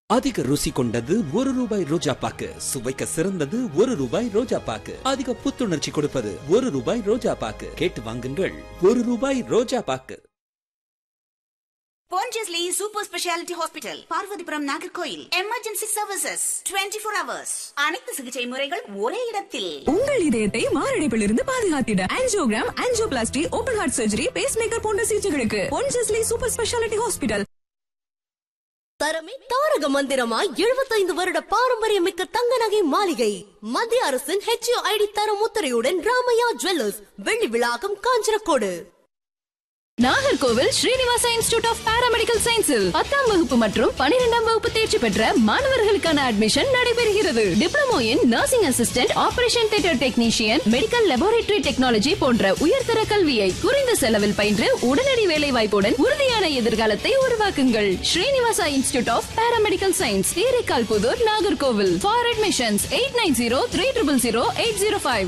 அதிக ருசி கொண்டது ஒரு ரூபாய் ரோஜா பாக்கு சுவைக்க சிறந்தது ஒரு ரூபாய் ரோஜா பாக்கு அதிக புத்துணர்ச்சி கொடுப்பது ஒரு ரூபாய் ரோஜா பாக்கு கேட்டு வாங்குங்கள் ஒரு ரூபாய் ரோஜா பாக்கு Pondicherry super speciality hospital Parvathipuram Nagercoil emergency services 24 four hours அனைத்து சிகிச்சை முறைகள் ஒரே இடத்தில் உங்கள் இதயத்தை மாரடைப்பிலிருந்து பாதுகாத்திட angiogram angioplasty open heart surgery pacemaker போன்ற சிகிச்சைகளுக்கு பொன்ஜஸ்லி சூப்பர் ஸ்பெஷாலிட்டி ஹாஸ்பிட்டல் தரமே தாரக மந்திரமா எழுபத்தைந்து வருட பாரம்பரியமிக்க தங்க நகை மாளிகை மத்திய அரசின் ஹெச்ஓ ஐடி தர முத்திரையுடன் ராமையா ஜுவல்லர்ஸ் வெள்ளி விழாக்கம் காஞ்சனக்கோடு Nagercoil Srinivasa institute of paramedical சயின்ஸில் பத்தாம் வகுப்பு மற்றும் பனிரெண்டாம் வகுப்பு தேர்ச்சி பெற்ற மாணவர்களுக்கான அட்மிஷன் நடைபெறுகிறது diploma in nursing assistant operation theatre technician medical laboratory technology போன்ற உயர்தர கல்வியை குறைந்த செலவில் பயின்று உடனடி வேலை வாய்ப்புடன் உறுதியான எதிர்காலத்தை உருவாக்குங்கள் Srinivasa institute of paramedical science Theraikal Puthur Nagercoil for admissions eight nine zero three triple zero eight zero five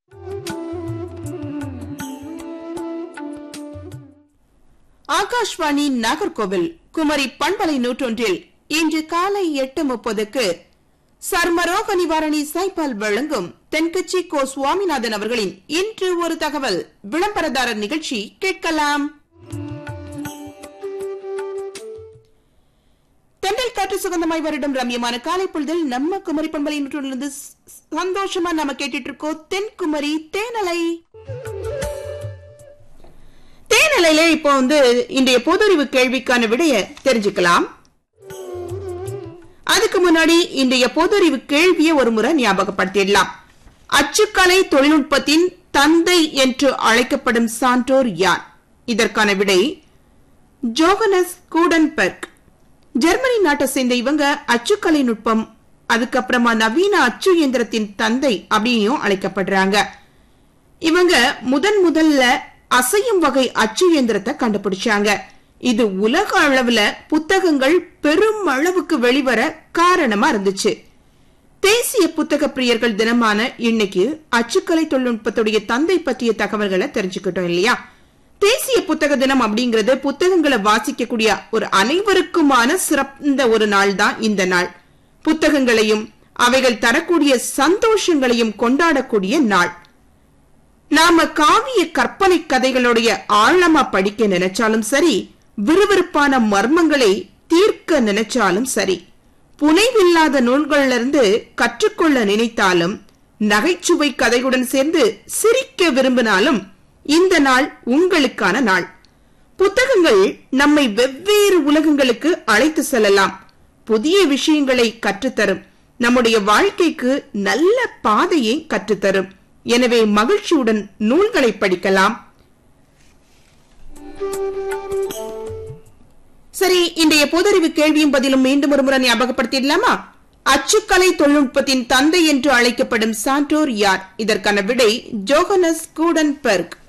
Akashvani Nagercoil Kumari பண்பலை நூற்றொன்றில் இன்று காலை எட்டு முப்பதுக்கு சர்மரோக நிவாரணி சைபால் வழங்கும் தென்கட்சி கோ சுவாமிநாதன் அவர்களின் இன்று ஒரு தகவல் விளம்பரதாரர் நிகழ்ச்சி கேட்கலாம் தென்றல் காற்று சுகந்தமாய் வருடம் ரம்யமான காலை பொழுதில் நம்ம குமரி பண்பலை நூற்றிலிருந்து சந்தோஷமா நம்ம கேட்டுட்டு இருக்கோம் தென்குமரி தேனலை தேனலையில இப்போ வந்து இன்றைய பொதறிவு கேள்விக்கான விடைய தெரிஞ்சுக்கலாம் அதுக்கு முன்னாடி இன்றைய பொதறிவு கேள்வியை ஒரு முறை ஞாபகப்படுத்திடலாம் அச்சுக்கலை தொழில்நுட்பத்தின் தந்தை என்று அழைக்கப்படும் சான்றோர் யார் இதற்கான விடை ஜோகனஸ் கூடன்பெர்க் ஜெர்மனி நாட்டை சேர்ந்த இவங்க அச்சுக்கலை நுட்பம் அதுக்கப்புறமா நவீன அச்சு இயந்திரத்தின் தந்தை அப்படின்னும் அழைக்கப்படுறாங்க இவங்க முதன் முதல்ல அசையும் வகை அச்சு இயந்திரத்தை கண்டுபிடிச்சாங்க இது உலக அளவுல புத்தகங்கள் பெரும் அளவுக்கு வெளிவர காரணமா இருந்துச்சு தேசிய புத்தக பிரியர்கள் தினமான இன்னைக்கு அச்சுக்கலை தொழில்நுட்பத்துடைய தந்தை பற்றிய தகவல்களை தெரிஞ்சுக்கிட்டோம் இல்லையா தேசிய புத்தக தினம் அப்படிங்கிறது புத்தகங்களை வாசிக்கக்கூடிய ஒரு அனைவருக்குமான சிறந்த ஒரு நாள் தான் இந்த நாள் புத்தகங்களையும் அவைகள் தரக்கூடிய சந்தோஷங்களையும் கொண்டாடக்கூடிய நாள் நாம காவிய கற்பனை கதைகளுடைய ஆழமா படிக்க நினைச்சாலும் சரி விறுவிறுப்பான மர்மங்களை தீர்க்க நினைச்சாலும் சரி புனைவில்லாத நூல்கள்ல இருந்து கற்றுக்கொள்ள நினைத்தாலும் நகைச்சுவை கதையுடன் சேர்ந்து சிரிக்க விரும்பினாலும் இந்த நாள் உங்களுக்கான நாள் புத்தகங்கள் நம்மை வெவ்வேறு உலகங்களுக்கு அழைத்து செல்லலாம் புதிய விஷயங்களை கற்றுத்தரும் நம்முடைய வாழ்க்கைக்கு நல்ல பாதையை கற்றுத்தரும் எனவே மகிழ்ச்சியுடன் நூல்களை படிக்கலாம் சரி இன்றைய பொதறிவு கேள்வியும் பதிலும் மீண்டும் ஒரு முறை ஞாபகப்படுத்திடலாமா அச்சுக்கலை தொழில்நுட்பத்தின் தந்தை என்று அழைக்கப்படும் சான்றோர் யார் இதற்கான விடை ஜோகனஸ் கூடன்பெர்க்